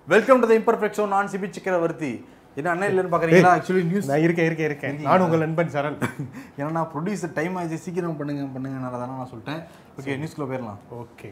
Welcome to the imperfect show நான் சிபி சக்கரவர்த்தி என்ன அண்ணன் இல்லைன்னு பார்க்குறீங்களா ஆக்சுவலி நியூஸ் நான் இருக்கேன் இருக்கேன் இருக்கேன் நான் உங்கள் நண்பன் சரண் ஏன்னா நான் ப்ரொடியூசர் டைம் ஆச்சு சீக்கிரம் பண்ணுங்க பண்ணுங்கனால தானே நான் சொல்லிட்டேன் ஓகே நியூஸ்க்குள்ள போயிடலாம் ஓகே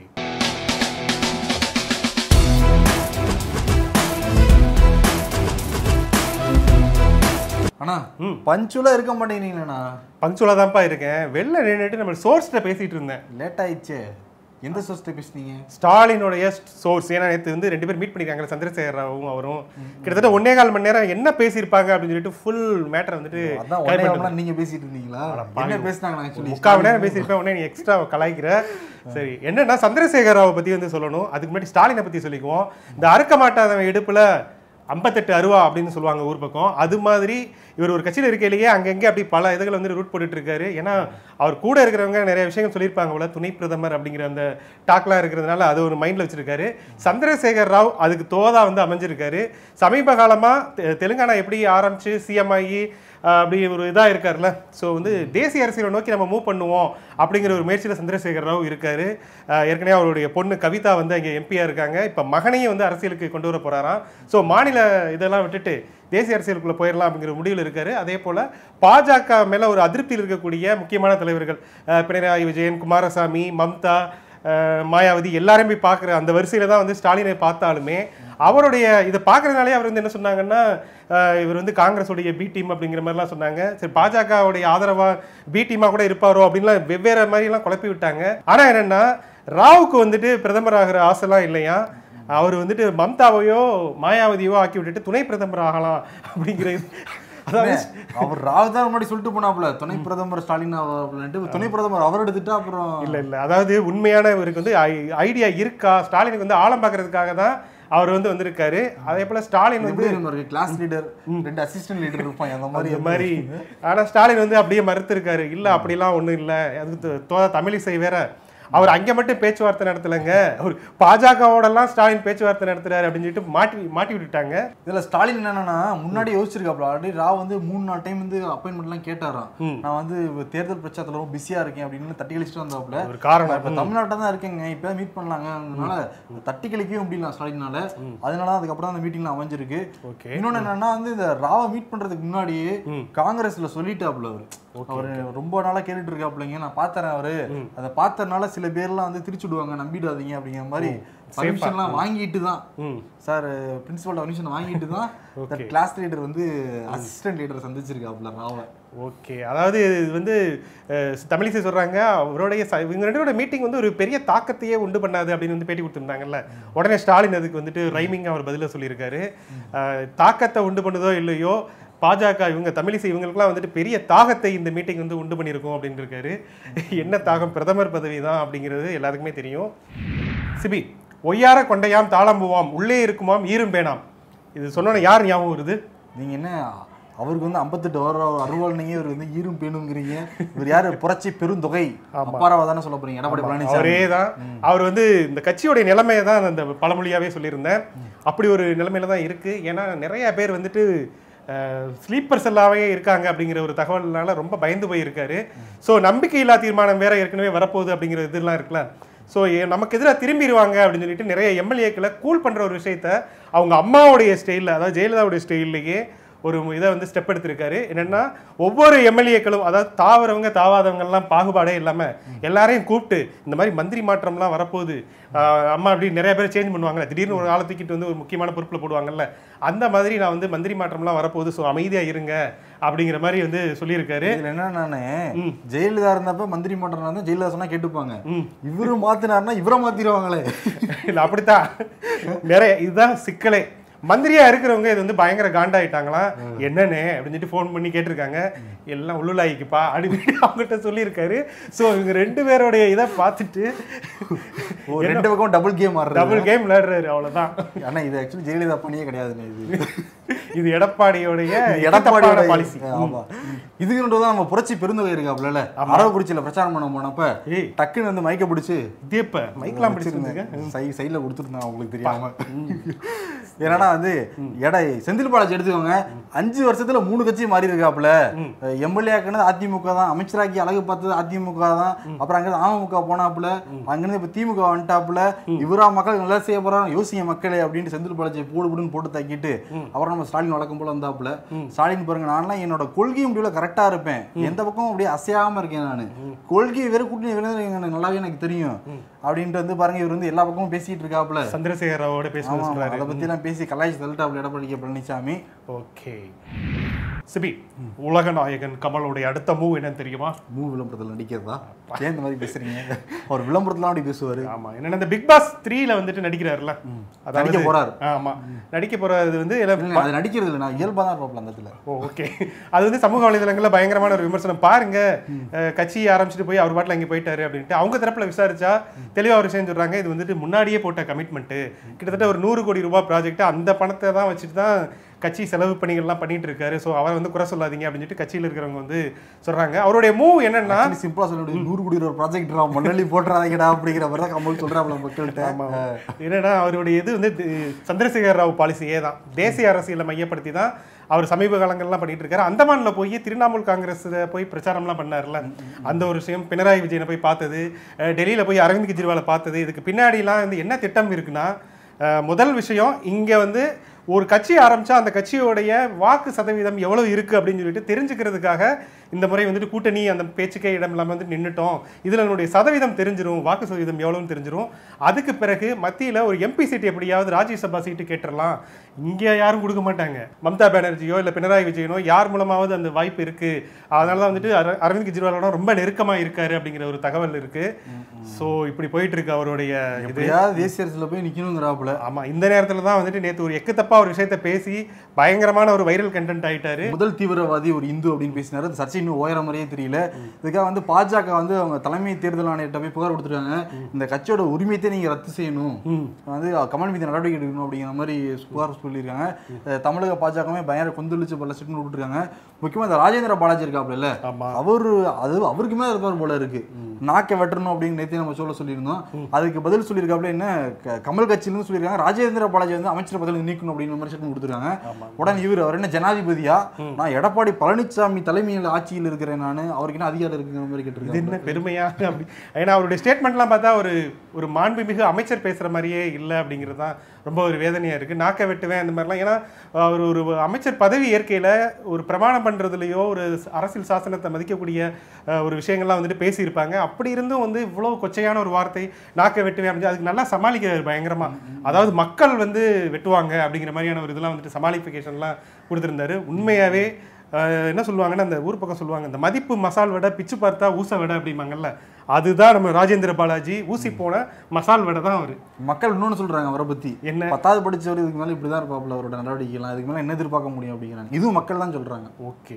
அண்ணா பஞ்சுலாம் இருக்க மாட்டேங்கிறீங்களேண்ணா பங்க்சுவலாக தான்ப்பா இருக்கேன் வெளில நின்றுட்டு நம்ம சோர்ஸ்கிட்ட பேசிட்டு இருந்தேன் லேட் ஆயிடுச்சே எந்த சோர்ஸ்ட்டை பேசுனீங்க ஸ்டாலினுடைய சோர்ஸ் ஏன்னா நேற்று வந்து ரெண்டு பேர் மீட் பண்ணிருக்காங்க சந்திரசேகர் ராவும் அவரும் கிட்டத்தட்ட ஒன்னே கால் மணி நேரம் என்ன பேசியிருப்பாங்க அப்படின்னு சொல்லிட்டு ஃபுல் மேட்டரை வந்துட்டு அதான் cover உடனே பண்ணிட்டு அவங்களாம் நீங்க பேசிட்டு இருந்தீங்களா என்ன பேசுனாங்க ஆக்சுவலி முக்கால் மணி நேரம் பேசியிருப்பேன் உடனே நீ எக்ஸ்ட்ரா கலாய்க்கிற சரி என்னன்னா சந்திரசேகர் ராவை பத்தி வந்து சொல்லணும் அதுக்கு முன்னாடி ஸ்டாலினை பத்தி சொல்லிக்குவோம் இந்த அறுக்க மாட்டாதவன் இடுப்புல ஐம்பத்தெட்டு அருவா அப்படின்னு சொல்லுவாங்க ஊர் பக்கம் அது மாதிரி இவர் ஒரு கட்சியில் இருக்கையிலேயே அங்கங்கே அப்படி பல இதுகளை வந்து ரூட் போட்டுட்டு இருக்காரு ஏன்னா அவர் கூட இருக்கிறவங்க நிறைய விஷயங்கள் சொல்லியிருப்பாங்க போல துணை பிரதமர் அப்படிங்கிற அந்த டாக்லாம் இருக்கிறதுனால அது ஒரு மைண்டில் வச்சிருக்காரு சந்திரசேகர் ராவ் அதுக்கு தோதா வந்து அமைஞ்சிருக்காரு சமீப காலமாக தெலுங்கானா எப்படி ஆரம்பிச்சு சிஎம் ஆகி ஆஹ் அப்படி ஒரு இதாக இருக்கார்ல ஸோ வந்து தேசிய அரசியலை நோக்கி நம்ம மூவ் பண்ணுவோம் அப்படிங்கிற ஒரு முயற்சியில் சந்திரசேகர் ராவ் இருக்காரு ஆஹ் ஏற்கனவே அவருடைய பொண்ணு கவிதா வந்து அங்கே எம்பியாக இருக்காங்க இப்போ மகனையும் வந்து அரசியலுக்கு கொண்டு வர போறாராம் ஸோ மாநில இதெல்லாம் விட்டுட்டு தேசிய அரசியலுக்குள்ள போயிடலாம் அப்படிங்கிற முடிவில் இருக்காரு அதே போல பாஜக மேல ஒரு அதிருப்தியில் இருக்கக்கூடிய முக்கியமான தலைவர்கள் ஆஹ் பினராயி விஜயன் குமாரசாமி மம்தா ஆஹ் மாயாவதி எல்லாரையும் போய் பார்க்குற அந்த வரிசையில தான் வந்து ஸ்டாலினை பார்த்தாலுமே அவருடைய இதை பார்க்கறதுனாலே அவர் வந்து என்ன சொன்னாங்கன்னா ஆஹ் இவர் வந்து காங்கிரஸுடைய பி டீம் அப்படிங்கிற மாதிரிலாம் சொன்னாங்க சரி பாஜகவுடைய ஆதரவா பி டீமா கூட இருப்பாரோ அப்படின்லாம் வெவ்வேறு மாதிரிலாம் குழப்பி விட்டாங்க ஆனா என்னன்னா ராவுக்கு வந்துட்டு பிரதமர் ஆகிற ஆசைலாம் இல்லையா அவர் வந்துட்டு மம்தாவையோ மாயாவதியோ ஆக்கி விட்டுட்டு துணை பிரதமர் ஆகலாம் அப்படிங்கிற இது. அதாவது அவர் ராவ் தான் முன்னாடி சொல்லிட்டு போனாப்ல துணை பிரதமர் ஸ்டாலின் அவர்கள்ட்டு துணை பிரதமர் அவர் எடுத்துட்டா அப்புறம் இல்ல இல்ல அதாவது உண்மையான இவருக்கு வந்து ஐடியா இருக்கா ஸ்டாலினுக்கு வந்து ஆழம் பார்க்கறதுக்காக தான் அவர் வந்து வந்திருக்காரு அதே போல ஸ்டாலின் வந்து எப்படி நம்ம கிளாஸ் லீடர் ரெண்டு அசிஸ்டன்ட் லீடர் இருப்பாங்க அந்த மாதிரி இந்த மாதிரி ஆனா ஸ்டாலின் வந்து அப்படியே மறுத்திருக்காரு இல்ல அப்படிலாம் ஒண்ணும் இல்ல அதுக்கு த- தோ- தமிழிசை வேற அவர் அங்க மட்டும் பேச்சுவார்த்தை நடத்தலைங்க அவர் பாஜகவோடலாம் ஸ்டாலின் பேச்சுவார்த்தை நடத்துறாரு அப்படின்னு சொல்லிட்டு மாட்டி மாட்டி விட்டுட்டாங்க இதுல ஸ்டாலின் என்னன்னா முன்னாடி யோசிச்சிருக்காப்ல ஆல்ரெடி ராவ் வந்து மூணு நாலு டைம் வந்து அப்பாயின்மெண்ட்லாம் கேட்டாராம் நான் வந்து இப்ப தேர்தல் பிரச்சாரத்துல ரொம்ப பிஸியா இருக்கேன் அப்படின்னு தட்டி கழிச்சிட்டு வந்தாப்ல ஒரு காரணம் இப்ப தமிழ்நாட்டில் தான் இருக்கேங்க இப்ப மீட் பண்ணலாங்க அதனால தட்டி கழிக்கவே முடியல ஸ்டாலினால அதனால தான் அதுக்கப்புறம் தான் அந்த மீட்டிங்ல அமைஞ்சிருக்கு ஓகே இன்னொன்னு என்னன்னா வந்து இந்த ராவை மீட் பண்றதுக்கு முன்னாடியே காங்கிரஸ்ல சொல்லிட்டாப்ல அவரு அவரு ரொம்ப நாளா கேட்டுட்டு இருக்காப்லங்க நான் பார்த்தறேன் அவரு அதை பார்த்தனால சில பேர்லாம் வந்து திருச்சி விடுவாங்க நம்பிடாதீங்க அப்படிங்கிற மாதிரி பர்மிஷன்லாம் வாங்கிட்டு தான் ம் சார் பிரின்சிபல் பர்மிஷன் வாங்கிட்டு தான் கிளாஸ் லீடர் வந்து அசிஸ்டன்ட் லீடர் சந்திச்சிருக்காப்ல ராவை ஓகே அதாவது இது வந்து அஹ், தமிழிசை சொல்றாங்க அவருடைய ச- இவங்க ரெண்டு பேரோட மீட்டிங் வந்து ஒரு பெரிய தாக்கத்தையே உண்டு பண்ணாது அப்படின்னு வந்து பேட்டி கொடுத்துருந்தாங்கல்ல உடனே ஸ்டாலின் அதுக்கு வந்துட்டு ரைமிங் அவர் பதில சொல்லியிருக்காரு அஹ், தாக்கத்தை உண்டு பண்ணுதோ இல்லையோ பாஜக இவங்க தமிழிசை இவங்களுக்குலாம் வந்துட்டு பெரிய தாகத்தை இந்த மீட்டிங் வந்து உண்டு பண்ணியிருக்கோம் அப்படின்னு இருக்காரு என்ன தாகம் பிரதமர் பதவி தான் அப்படிங்கிறது எல்லாருக்குமே தெரியும் சிபி ஒய்யார கொண்டையாம் தாளம்புவாம் உள்ளே இருக்குமாம் ஈரும் பேணாம் இது சொன்னோன்னே யார் ஞாபகம் வருது நீங்க என்ன அவருக்கு வந்து ஐம்பத்தெட்டு வர அறுவாள் நீங்க இவர் வந்து ஈரும் பேணுங்கிறீங்க இவர் யாரு புரட்சி பெருந்தொகை அப்பாராவா தானே சொல்ல போறீங்க எடப்பாடி பழனிசாமி அவரே தான் அவர் வந்து இந்த கட்சியோடைய நிலைமையை தான் அந்த பழமொழியாவே சொல்லியிருந்தேன் அப்படி ஒரு நிலைமையில தான் இருக்கு ஏன்னா நிறைய பேர் வந்துட்டு ஸ்லீப்பர் செல்லாவே இருக்காங்க அப்படிங்கிற ஒரு தகவல்னால ரொம்ப பயந்து போயிருக்காரு ஸோ நம்பிக்கையில்லா தீர்மானம் வேற ஏற்கனவே வரப்போகுது அப்படிங்கிற இதெல்லாம் இருக்குல்ல ஸோ நமக்கு எதிராக திரும்பிடுவாங்க அப்படின்னு சொல்லிட்டு நிறைய எம்எல்ஏக்களை கூல் பண்ற ஒரு விஷயத்த அவங்க அம்மாவுடைய ஸ்டைலில் அதாவது ஜெயலலிதாவுடைய ஸ்டைல்லையே ஒரு இதை வந்து ஸ்டெப் எடுத்திருக்காரு என்னன்னா ஒவ்வொரு எம்எல்ஏக்களும் அதாவது தாவறவங்க தாவாதவங்கலாம் பாகுபாடே இல்லாம எல்லாரையும் கூப்பிட்டு இந்த மாதிரி மந்திரி மாற்றம்லாம் வரப்போகுது ஆஹ் அம்மா அப்படி நிறைய பேர் சேஞ்ச் பண்ணுவாங்கல்ல திடீர்னு ஒரு ஆளை தூக்கிட்டு வந்து ஒரு முக்கியமான பொறுப்புல போடுவாங்கல்ல அந்த மாதிரி நான் வந்து மந்திரி மாற்றம்லாம் வரப்போகுது ஸோ அமைதியா இருங்க அப்படிங்கிற மாதிரி வந்து சொல்லியிருக்காரு இதுல என்ன நானு ஜெயலலிதா இருந்தப்ப மந்திரி மன்றம் இருந்தா ஜெயலலிதா சொன்னா கேட்டுப்பாங்க இவரு மாத்தினாருன்னா இவரை மாத்திடுவாங்களே இல்ல அப்படித்தான் நிறைய இதுதான் சிக்கலே மந்திரியா இருக்கிறவங்க இது வந்து பயங்கர காண்டாயிட்டாங்களாம் என்னன்னு அப்படின்னு சொல்லிட்டு ஃபோன் பண்ணி கேட்டிருக்காங்க எல்லாம் உள்ளுலாய்க்குப்பா அப்படின்னு அவங்ககிட்ட சொல்லியிருக்காரு ஸோ இவங்க ரெண்டு பேருடைய இதை பார்த்துட்டு ஒரு ரெண்டு பக்கம் டபுள் கேம் ஆடுறது டபுள் கேம் விளையாடுறாரு அவ்வளவுதான் ஆனா இது ஆக்சுவலி ஜெயலலிதா பணியே கிடையாதுண்ணே இது இது எடப்பாடியோடைய எடப்பாடியோட பாலிசி ஆமா இதுக்குன்றதான் நம்ம புரட்சி பெருந்தொகை இருக்காப்ல அரவக்குறிச்சியில பிரச்சாரம் பண்ண போனப்ப ஏய். டக்குன்னு வந்து மயக்க பிடிச்சு இது எப்ப மைக்லாம் பிடிச்சிருந்தீங்க சை சைட்ல கொடுத்துருந்தாங்க உங்களுக்கு தெரியாம ஏன்னா வந்து எடை செந்தில் பாலாஜி எடுத்துக்கோங்க அஞ்சு வருஷத்துல மூணு கட்சி மாறி இருக்காப்புல எம்எல்ஏ ஆக்குனது அதிமுக தான் அமைச்சராக்கி அழகு பார்த்தது அதிமுக தான் அப்புறம் அங்க அமமுக போனாப்புல அங்கிருந்து இப்ப திமுக வந்துட்டாப்புல இவரா மக்கள் நல்லா செய்ய போறாங்க யோசிங்க மக்களே அப்படின்னு செந்தில் பாலாஜி போடு போடுன்னு போட்டு தாக்கிட்டு அப்புறம் நம்ம ஸ்டாலின் வழக்கம் போல வந்தாப்புல ஸ்டாலின் பாருங்க நான்லாம் என்னோட கொள்கை முடிவுல கரெக்டா இருப்பேன் எந்த பக்கமும் அப்படியே அசையாம இருக்கேன் நான் கொள்கையை வெறும் கூட்டணி வெறும் எனக்கு நல்லாவே எனக்கு தெரியும் அப்படின்ட்டு வந்து பாருங்க இவர் வந்து எல்லா பக்கமும் பேசிட்டு இருக்காப்புல சந்திரசேகர் ராவோட பேசுவது ஆமா, சொல்றாரு அதை பத்தி எல்லாம் பேசி கலாய்ச்சி தள்ளிட்டாப்புல எடப்பாடி கே பழனிசாமி ஓகே சிபி உலக நாயகன் கமலுடைய அடுத்த மூவ் என்னன்னு தெரியுமா மூ விளம்பரத்துல நடிக்கிறதா ஏன் இந்த மாதிரி பேசுறீங்க அவர் விளம்பரத்துல அப்படி பேசுவாரு ஆமா என்னன்னா இந்த பிக் பாஸ் த்ரீல வந்துட்டு நடிக்கிறாருல நடிக்க போறாரு. ஆமா நடிக்க போறது வந்து எல்லாம் இல்ல, அது நடிக்கிறது இல்லை நான் இயல்பா தான் இருப்பாப்ல அந்த இடத்துல ஓ ஓகே அது வந்து சமூக வலைதளங்கள்ல பயங்கரமான ஒரு விமர்சனம் பாருங்க அஹ், கட்சி ஆரம்பிச்சுட்டு போய் அவர் பாட்டில் அங்கே போயிட்டாரு அப்படின்ட்டு அவங்க தரப்புல விசாரிச்சா தெளிவா ஒரு விஷயம் சொல்றாங்க இது வந்துட்டு முன்னாடியே போட்ட கமிட்மெண்ட் கிட்டத்தட்ட ஒரு நூறு கோடி ரூபாய் ப்ராஜெக்ட் அந்த பணத்தை தான் வச்சுட்டு தான் கட்சி செலவு பணிகள்லாம் பண்ணிட்டு இருக்காரு ஸோ அவரை வந்து குறை சொல்லாதீங்க அப்படின்னு சொல்லிட்டு கட்சியில் இருக்கிறவங்க வந்து சொல்றாங்க அவருடைய மூவ் என்னன்னா சிம்பிளா சொல்ல முடியும் நூறு கோடி ஒரு ப்ராஜெக்ட் மண்ணள்ளி போட்டுறாதீங்கடா அப்படிங்கிற மாதிரி தான் கமல் சொல்றாப்ல மக்கள்கிட்ட என்னன்னா அவருடைய இது வந்து தி- சந்திரசேகர் ராவ் பாலிசியே தான் தேசிய அரசியலை மையப்படுத்தி தான் அவர் சமீப காலங்கள்லாம் பண்ணிட்டு இருக்காரு அந்தமான்ல போய் திரிணாமுல் காங்கிரஸ் போய் பிரச்சாரம்லாம் பண்ணார்ல அந்த ஒரு விஷயம் பினராயி விஜயனை போய் பார்த்தது அஹ் டெல்லியில போய் அரவிந்த் கெஜ்ரிவாலை பார்த்தது இதுக்கு பின்னாடிலாம் வந்து என்ன திட்டம் இருக்குன்னா அஹ் முதல் விஷயம் இங்க வந்து ஒரு கட்சி ஆரம்பிச்சா அந்த கட்சியோடைய வாக்கு சதவீதம் எவ்வளவு இருக்கு அப்படின்னு சொல்லிட்டு தெரிஞ்சுக்கிறதுக்காக இந்த முறை வந்துட்டு கூட்டணி அந்த பேச்சுக்கே இடம் இல்லாம வந்து நின்னுட்டோம் இதுல என்னுடைய சதவீதம் தெரிஞ்சிரும் வாக்கு சதவீதம் எவ்வளவுன்னு தெரிஞ்சிரும் அதுக்கு பிறகு மத்தியில ஒரு எம்பி சீட் எப்படியாவது ராஜ்யசபா சீட்டு கேட்டுறலாம் இங்க யாரும் கொடுக்க மாட்டாங்க மம்தா பானர்ஜியோ இல்ல பினராயி விஜயனோ யார் மூலமாவது அந்த வாய்ப்பு இருக்கு அதனால தான் வந்துட்டு அர- அரவிந்த் கெஜ்ரிவாலோட ரொம்ப நெருக்கமா இருக்காரு அப்படிங்கிற ஒரு தகவல் இருக்கு சோ இப்படி போயிட்டு இருக்கு அவருடைய இது எப்படியாவது தேசிய அரசுல போய் நிக்கணுங்கிறாப்புல ஆமா இந்த நேரத்துல தான் வந்துட்டு நேத்து ஒரு எக்கு ஒரு விஷயத்த பேசி பயங்கரமான ஒரு வைரல் கண்டென்ட் ஆயிட்டாரு முதல் தீவிரவாதி ஒரு இந்து அப்படின்னு பேசினாரு அந்த சர்ச்சை இன்னும் ஓயற மாதிரியே தெரியல இதுக்காக வந்து பாஜக வந்து அவங்க தலைமை தேர்தல் ஆணையர்கிட்ட போய் புகார் கொடுத்துருக்காங்க இந்த கட்சியோட உரிமையத்தை நீங்க ரத்து செய்யணும் வந்து கமல் மீது நடவடிக்கை எடுக்கணும் அப்படிங்கிற மாதிரி புகார் சொல்லியிருக்காங்க அஹ் தமிழக பாஜகவே பயங்கர கொந்தளிச்சு பல சிட்டு விட்டுருக்காங்க முக்கியமா இந்த ராஜேந்திர பாலாஜி இருக்காப்புல ஆமா அவரு அது அவருக்கு மேல இருப்பார் போல இருக்கு நாக்கை வெட்டணும் அப்படின்னு நேத்து நம்ம சொல்ல சொல்லியிருந்தோம் அதுக்கு பதில் சொல்லியிருக்காப்புல என்ன க- கமல் கட்சியிலிருந்து சொல்லியிருக்காங்க ராஜேந்திர பாலாஜி வந்து அமைச்சர் பதவி நீக்கணும் அப்படின்னு விமர்சனம் கொடுத்துருக்காங்க ஆமா உடனே இவர் அவர் என்ன ஜனாதிபதியா நான் எடப்பாடி பழனிசாமி தலைமையில் ஆட்சியில் இருக்கிறேன் நான் அவருக்கு என்ன அதிகாரம் இருக்குங்கிற மாதிரி இது கேட்டிருக்கேன் என்ன பெருமையா அப்படி ஏன்னா அவருடைய ஸ்டேட்மெண்ட்லாம் பார்த்தா ஒரு ஒரு மாண்புமிகு அமைச்சர் பேசுற மாதிரியே இல்லை அப்படிங்கிறது தான் ரொம்ப ஒரு வேதனையா இருக்கு நாக்க வெட்டுவேன் அந்த மாதிரிலாம் ஏன்னா அவர் ஒரு அமைச்சர் பதவி ஏற்கையில ஒரு பிரமாணம் பண்றதுலயோ ஒரு அரசியல் சாசனத்தை மதிக்கக்கூடிய அஹ், ஒரு விஷயங்கள்லாம் வந்துட்டு பேசியிருப்பாங்க அப்படி இருந்தும் வந்து இவ்வளவு கொச்சையான ஒரு வார்த்தை நாக்க வெட்டுவேன் அப்படின்னு அதுக்கு நல்லா சமாளிக்கிறார் பயங்கரமா அதாவது மக்கள் வந்து வெட்டுவாங்க அப்படிங்கிற மாதிரியான ஒரு இதெல்லாம் வந்துட்டு சமாளிஃபிகேஷன்லாம் கொடுத்துருந்தாரு உண்மையாவே அஹ், என்ன சொல்லுவாங்கன்னா அந்த ஊர் பக்கம் சொல்லுவாங்க இந்த மதிப்பு மசால் வடை பிச்சு பார்த்தா ஊச வடை அப்படிம்பாங்கல்ல அதுதான் நம்ம ராஜேந்திர பாலாஜி ஊசி போன மசால் வடை தான் அவரு மக்கள் இன்னொன்னு சொல்றாங்க அவரை பத்தி என்ன பத்தாவது படிச்சவர் இதுக்கு மேல இப்படிதான் இருப்பாப்புல அவரோட நடவடிக்கைலாம் இதுக்கு மேல என்ன எதிர்பார்க்க முடியும் அப்படிங்கிறாங்க இதுவும் மக்கள் தான் சொல்றாங்க ஓகே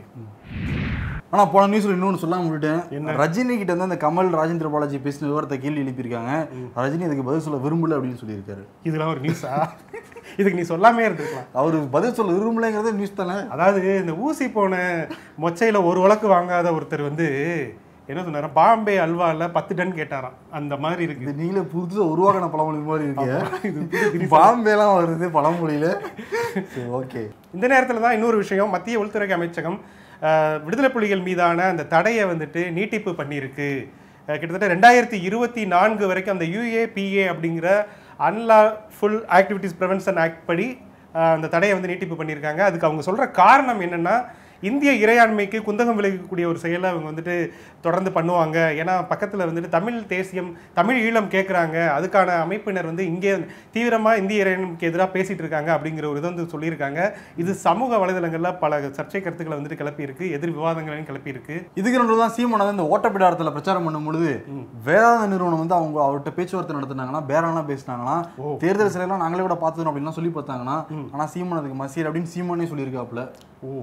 ஆனா போன நியூஸ்ல இன்னொன்னு சொல்லாம விட்டுட்டேன் ரஜினி கிட்ட இருந்து அந்த கமல் ராஜேந்திர பாலாஜி பேசின விவரத்தை கேள்வி எழுப்பியிருக்காங்க ரஜினி இதுக்கு பதில் சொல்ல விரும்பல அப்படின்னு சொல்லியிருக்காரு இதெல்லாம் ஒரு நியூஸா இதுக்கு நீ சொல்லாமே இருந்திருக்கலாம் அவரு பதில் சொல்ல விரும்பலைங்கிறதே நியூஸ் தானே அதாவது இந்த ஊசி போன மொச்சையில ஒரு வழக்கு வாங்காத ஒருத்தர் வந்து என்ன சொன்னாரா பாம்பே அல்வால பத்து டன் கேட்டாராம் அந்த மாதிரி இருக்கு இது நீங்களே புதுசா உருவாக்கின பழமொழி மாதிரி இருக்கு இது பாம்பேலாம் வருது பழமொழியில சரி ஓகே இந்த நேரத்தில் தான் இன்னொரு விஷயம் மத்திய உள்துறை அமைச்சகம் அஹ், விடுதலை புலிகள் மீதான அந்த தடையை வந்துட்டு நீட்டிப்பு பண்ணியிருக்கு அஹ், கிட்டத்தட்ட ரெண்டாயிரத்தி இருபத்தி நான்கு வரைக்கும் அந்த யூஏபிஏ அப்படிங்கிற அன்லாஃபுல் ஆக்டிவிட்டீஸ் ப்ரிவென்ஷன் ஆக்ட் படி அஹ், அந்த தடையை வந்து நீட்டிப்பு பண்ணியிருக்காங்க அதுக்கு அவங்க சொல்கிற காரணம் என்னென்னா இந்திய இறையாண்மைக்கு குந்தகம் விளைவிக்கக்கூடிய ஒரு செயலை அவங்க வந்துட்டு தொடர்ந்து பண்ணுவாங்க ஏன்னா பக்கத்தில் வந்துட்டு தமிழ் தேசியம் தமிழ் ஈழம் கேட்குறாங்க அதுக்கான அமைப்பினர் வந்து இங்கே தீவிரமாக இந்திய இறையாண்மைக்கு எதிராக பேசிட்டு இருக்காங்க அப்படிங்கிற ஒரு இதை வந்து சொல்லியிருக்காங்க இது சமூக வலைதளங்களில் பல சர்ச்சை கருத்துக்களை வந்துட்டு கிளப்பியிருக்கு எதிர் விவாதங்களையும் கிளப்பியிருக்கு இதுக்கு நடுவில் தான் சீமான் வந்து இந்த ஓட்டப்பிடாரத்தில் பிரச்சாரம் பண்ணும் பொழுது வேதாந்த நிறுவனம் வந்து அவங்க அவர்கிட்ட பேச்சுவார்த்தை நடத்துனாங்கன்னா பேரெல்லாம் பேசினாங்கன்னா தேர்தல் சிலையெல்லாம் நாங்களே கூட பார்த்துக்கணும் அப்படின்லாம் சொல்லி பார்த்தாங்கன்னா ஆனா சீமான் அதுக்கு மசீர் அப்படின்னு சீமானே சொல்லியிருக்காப்புல ஓ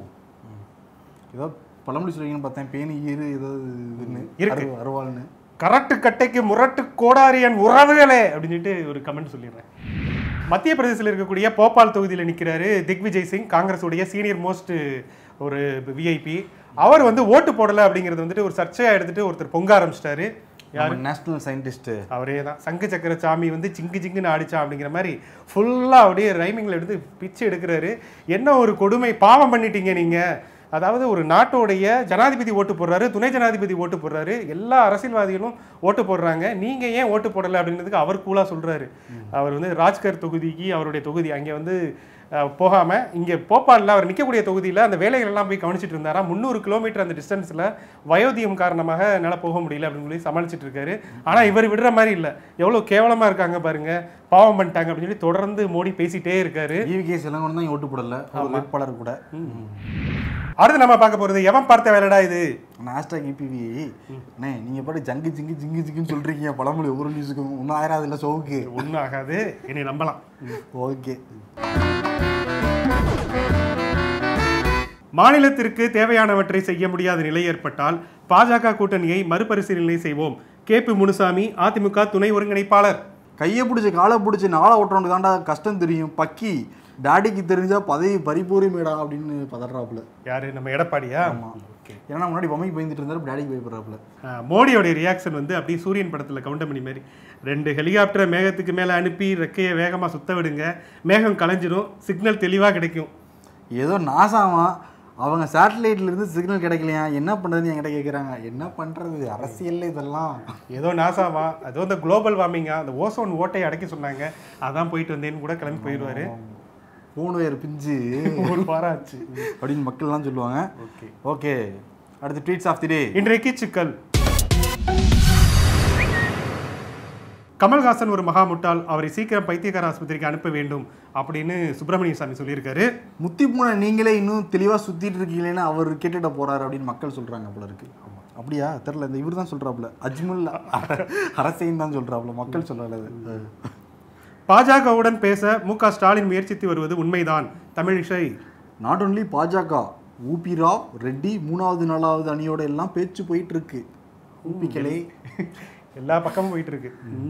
ஏதோ பழமொழி சொல்லிங்கன்னு பார்த்தேன் பேணி ஈரு ஏதோ இதுன்னு இருக்கு. அரு- அருவாள்னு கரட்டு கட்டைக்கு முரட்டு கோடாரியன் உறவுகளே அப்படின்னு சொல்லிட்டு ஒரு கமெண்ட் சொல்லிடுறேன் மத்திய பிரதேசத்தில் இருக்கக்கூடிய போபால் தொகுதியில் நிற்கிறாரு திக்விஜய் சிங் காங்கிரஸுடைய சீனியர் மோஸ்ட் ஒரு விஐபி அவர் வந்து ஓட்டு போடலை அப்படிங்கிறது வந்துட்டு ஒரு சர்ச்சையாக எடுத்துட்டு ஒருத்தர் பொங்க ஆரம்பிச்சிட்டாரு நேஷனல் சயின்டிஸ்ட் அவரே தான் சங்கு சக்கர சாமி வந்து சிங்கு சிங்குன்னு ஆடிச்சான் அப்படிங்கிற மாதிரி ஃபுல்லாக அப்படியே ரைமிங்கில் எடுத்து பிச்சு எடுக்கிறாரு என்ன ஒரு கொடுமை பாவம் பண்ணிட்டீங்க நீங்கள் அதாவது ஒரு நாட்டோடைய ஜனாதிபதி ஓட்டு போடுறாரு துணை ஜனாதிபதி ஓட்டு போடுறாரு எல்லா அரசியல்வாதிகளும் ஓட்டு போடுறாங்க நீங்கள் ஏன் ஓட்டு போடலை அப்படின்றதுக்கு அவர் கூலாக சொல்கிறாரு அவர் வந்து ராஜ்கர் தொகுதிக்கு அவருடைய தொகுதி அங்கே வந்து அஹ், போகாம இங்கே போபாலில் அவர் நிற்கக்கூடிய தொகுதியில் அந்த வேலைகள் எல்லாம் போய் கவனிச்சிட்டு இருந்தாரா முந்நூறு கிலோமீட்டர் அந்த டிஸ்டன்ஸில் வயோதியம் காரணமாக என்னால் போக முடியல அப்படின்னு சொல்லி சமாளிச்சிட்டு இருக்காரு ஆனால் இவர் விடுற மாதிரி இல்லை எவ்வளோ கேவலமாக இருக்காங்க பாருங்க பாவம் பண்ணிட்டாங்க அப்படின்னு சொல்லி தொடர்ந்து மோடி பேசிட்டே இருக்காரு ஈவிகே சிலங்கொண்டு தான் இங்க ஓட்டு போடல ஒரு வேட்பாளர் கூட அடுத்து நம்ம பார்க்க போகிறது எவன் பார்த்த வேலைடா இது ஹேஷ்டாக் இபிவி அண்ணே நீங்க பாட்டு ஜங்கு ஜிங்கு ஜிங்கு ஜிங்குன்னு சொல்றீங்க பழமொழி ஒவ்வொரு நியூஸுக்கும் ஒன்றும் ஆயிராது இல்லை சோவுக்கு ஒன்றும் ஆகாது என்னை நம்பலாம் ஓகே மாநிலத்திற்கு தேவையானவற்றை செய்ய முடியாத நிலை ஏற்பட்டால் பாஜக கூட்டணியை மறுபரிசீலனை செய்வோம் கேபி முனுசாமி அதிமுக துணை ஒருங்கிணைப்பாளர் கையை பிடிச்சி காலை பிடிச்சி நாளை ஓட்டுறவனுக்கு தாண்டா கஷ்டம் தெரியும் பக்கி டாடிக்கு தெரிஞ்சா பதவி பறிபூரிமேடா அப்படின்னு பதறாப்புல யாரு நம்ம எடப்பாடியா ஓகே ஏன்னா முன்னாடி பொம்மைக்கு பயந்துட்டு இருந்தாரு டாடிக்கு பயப்படுறாப்புல ஆஹ் மோடியோடைய ரியாக்ஷன் வந்து அப்படியே சூரியன் படத்தில் கவுண்டமணி மாதிரி ரெண்டு ஹெலிகாப்டரை மேகத்துக்கு மேலே அனுப்பி ரெக்கையை வேகமாக சுத்த விடுங்க மேகம் கலைஞ்சிடும் சிக்னல் தெளிவாக கிடைக்கும் ஏதோ நாசாமா அவங்க சேட்டலைட்ல இருந்து சிக்னல் கிடைக்கலையா என்ன பண்றதுன்னு என்கிட்ட கேக்குறாங்க என்ன பண்றது அரசியல்ல இதெல்லாம் ஏதோ நாசாவா அதோ இந்த குளோபல் வார்மிங்கா அந்த ஓசோன் ஓட்டையை அடக்கி சொன்னாங்க அதான் போயிட்டு வந்தேன்னு கூட கிளம்பி போயிடுவாரு மூணு பேர் பிஞ்சு ஒரு வாரம் ஆச்சு அப்படின்னு மக்கள்லாம் சொல்லுவாங்க ஓகே ஓகே அடுத்து ட்வீட்ஸ் ஆஃப் தி டே இன்றைக்கு சிக்கல் கமல்ஹாசன் ஒரு மகா முட்டாள் அவரை சீக்கிரம் பைத்தியக்கார ஆஸ்பத்திரிக்கு அனுப்ப வேண்டும் அப்படின்னு சுப்பிரமணிய சாமி சொல்லியிருக்காரு முத்தி பூனை நீங்களே இன்னும் தெளிவா சுத்திட்டு இருக்கீங்களேன்னு அவர் கேட்டுட்ட போறாரு அப்படின்னு மக்கள் சொல்றாங்க போல இருக்கு அப்படியா தெரியல இந்த இவர் தான் சொல்றாப்புல அஜ்முல் அரசையும் தான் சொல்றாப்புல மக்கள் சொல்லல அது. பாஜகவுடன் பேச மு க ஸ்டாலின் முயற்சித்து வருவது உண்மைதான் தமிழிசை நாட் ஒன்லி பாஜக ஊபி ராவ் ரெட்டி மூணாவது நாலாவது அணியோட எல்லாம் பேச்சு போயிட்டு இருக்கு ஊபிக்கலே எல்லா பக்கமும் போயிட்டு இருக்கு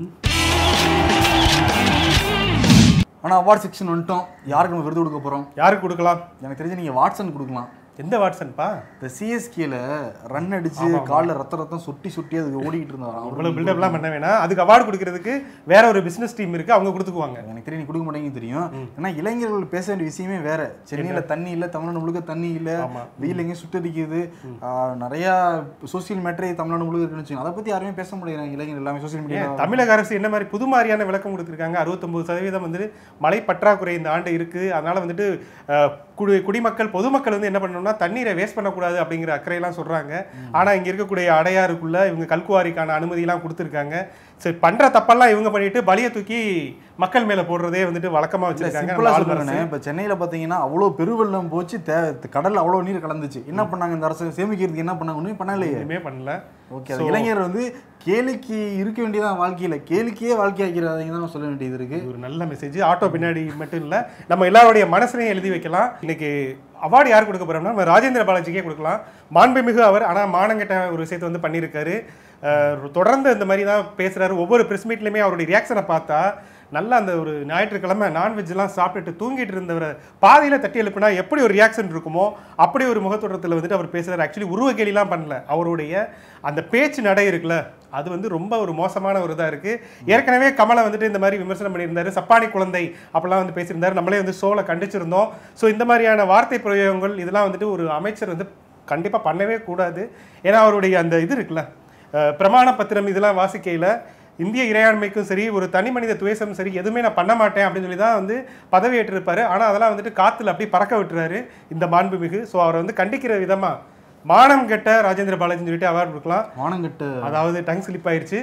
ஆனா அவார்ட் செக்ஷன் வந்துட்டோம் யாருக்கு நம்ம விருது கொடுக்க போறோம் யாருக்கு கொடுக்கலாம் எனக்கு தெரிஞ்சு நீங்க வாட்சன் கொடுக்கலாம் எந்த வாட்சன்ப்பா இந்த சிஎஸ்கேல ரன் அடிச்சு கால்ல ரத்த ரத்தம் சுட்டி சுட்டி அது ஓடிக்கிட்டு இருந்தாராம் இவ்வளவு பில்டப்லாம் பண்ண வேணாம் அதுக்கு அவார்டு கொடுக்கறதுக்கு வேற ஒரு பிசினஸ் டீம் இருக்கு அவங்க கொடுத்துக்குவாங்க எனக்கு தெரியும் நீ கொடுக்க மாட்டேங்குது தெரியும் ஏன்னா இளைஞர்கள் பேச வேண்டிய விஷயமே வேற சென்னையில தண்ணி இல்ல தமிழ்நாடு முழுக்க தண்ணி இல்ல ஆமா. வெயில் எங்கேயும் சுட்டடிக்குது ஆஹ், நிறைய சோசியல் மேட்டரே தமிழ்நாடு முழுக்க இருக்குன்னு வச்சுக்கோங்க அதை பத்தி யாருமே பேச முடியல இளைஞர் எல்லாமே சோசியல் மீடியா ஏன் தமிழக அரசு என்ன மாதிரி புது மாதிரியான விளக்கம் கொடுத்துருக்காங்க அறுபத்தொம்பது சதவீதம் வந்து மழை பற்றாக்குறை இந்த ஆண்டு இருக்கு அதனால வந்துட்டு அஹ், குடி குடிமக்கள் பொதுமக்கள் வந்து என்ன பண்ணணும்னா தண்ணீரை வேஸ்ட் பண்ணக்கூடாது அப்படிங்கிற அக்கறையெல்லாம் சொல்றாங்க ஆனா இங்க இருக்கக்கூடிய அடையாறுக்குள்ள இவங்க கல்குவாரிக்கான அனுமதியெல்லாம் கொடுத்துருக்காங்க சரி பண்ற தப்பெல்லாம் இவங்க பண்ணிட்டு பலியை தூக்கி மக்கள் மேல போடுறதே வந்துட்டு வழக்கமா வச்சிருக்காங்க சிம்பிளா நம்ம ஆளுநர் சொல்றேன் இப்ப சென்னையில பாத்தீங்கன்னா அவ்வளவு பெருவெள்ளம் போச்சு தே- கடல்ல அவ்வளவு நீர் கலந்துச்சு என்ன பண்ணாங்க இந்த அரசு சேமிக்கிறதுக்கு என்ன பண்ணாங்க ஒண்ணுமே பண்ணலையே எதுவுமே பண்ணல ஓகே அது இளைஞர் வந்து கேலிக்கு இருக்க வேண்டியதான் வாழ்க்கையில கேலிக்கே வாழ்க்கையாக்கிறாதீங்க தான் சொல்ல வேண்டியது இருக்கு இது ஒரு நல்ல மெசேஜ் ஆட்டோ பின்னாடி மட்டும் இல்ல நம்ம எல்லாருடைய மனசுலையும் எழுதி வைக்கலாம் இன்னைக்கு அவார்டு யார் கொடுக்க போறோம்னா நம்ம ராஜேந்திர பாலாஜிக்கே கொடுக்கலாம் மாண்புமிகு அவர் ஆனா மானங்கெட்ட ஒரு விஷயத்தை வந்து பண்ணியிருக்காரு அஹ் தொடர்ந்து இந்த மாதிரி தான் பேசுறாரு ஒவ்வொரு பிரஸ் மீட்லையுமே அவருடைய ரியாக்ஷனை பார்த்தா நல்லா அந்த ஒரு ஞாயிற்றுக்கிழமை நான்வெஜ்லாம் சாப்பிட்டுட்டு தூங்கிட்டு இருந்தவரை பாதியில் தட்டி எழுப்புனா எப்படி ஒரு ரியாக்ஷன் இருக்குமோ அப்படி ஒரு முகத்தோட்டத்தில் வந்துட்டு அவர் பேசுறாரு ஆக்சுவலி உருவ கேலிலாம் பண்ணல அவருடைய அந்த பேச்சு நடை இருக்குல்ல அது வந்து ரொம்ப ஒரு மோசமான ஒரு இதாக இருக்குது ஏற்கனவே கமலை வந்துட்டு இந்த மாதிரி விமர்சனம் பண்ணியிருந்தாரு சப்பானி குழந்தை அப்படிலாம் வந்து பேசியிருந்தாரு நம்மளே வந்து ஷோவில் கண்டிச்சிருந்தோம் ஸோ இந்த மாதிரியான வார்த்தை பிரயோகங்கள் இதெல்லாம் வந்துட்டு ஒரு அமைச்சர் வந்து கண்டிப்பாக பண்ணவே கூடாது ஏன்னா அவருடைய அந்த இது இருக்குல்ல அஹ், பிரமாண பத்திரம் இதெல்லாம் வாசிக்கையில் இந்திய இறையாண்மைக்கும் சரி ஒரு தனி மனித துவேஷம் சரி எதுவுமே நான் பண்ண மாட்டேன் அப்படின்னு சொல்லி தான் வந்து பதவி ஏற்றிருப்பாரு ஆனால் அதெல்லாம் வந்துட்டு காத்துல அப்படியே பறக்க விட்டுறாரு இந்த மாண்புமிகு ஸோ அவரை வந்து கண்டிக்கிற விதமா மானம் கெட்ட ராஜேந்திர பாலாஜின்னு சொல்லிட்டு அவார்டு கொடுக்கலாம் வானங்கட்டு அதாவது டங் ஸ்லிப் ஆயிருச்சு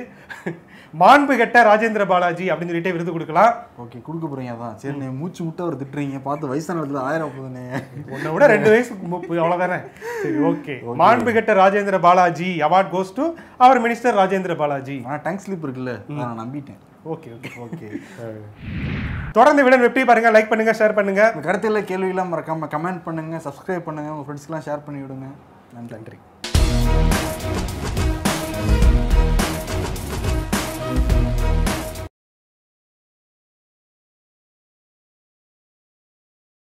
மாண்பு கெட்ட ராஜேந்திர பாலாஜி அப்படின்னு சொல்லிட்டு விருது கொடுக்கலாம் ஓகே கொடுக்க போறீங்க அதான் சரி நீ மூச்சு முட்டை அவர் திட்டுறீங்க பார்த்து வயசான இடத்துல ஆயிரம் போகுதுனே உன்னை விட ரெண்டு வயசு முப்பு- அவ்வளவுதானே சரி ஓகே மாண்பு கெட்ட Rajendra Balaji award goes to அவர் மினிஸ்டர் ராஜேந்திர பாலாஜி ஆனா டங் ஸ்லிப் இருக்குல்ல அதை நான் நம்பிட்டேன் ஓகே ஓகே ஓகே தொடர்ந்து விடன் வெற்றி பாருங்க லைக் பண்ணுங்க ஷேர் பண்ணுங்க உங்க கருத்துல கேள்வியெல்லாம் மறக்காம கமெண்ட் பண்ணுங்க சப்ஸ்கிரைப் பண்ணுங்க உங்க ஃப்ரெண்ட்ஸ்க்கெல்லாம் ஷேர் பண்ணி விடுங்க நன்றி நன்றி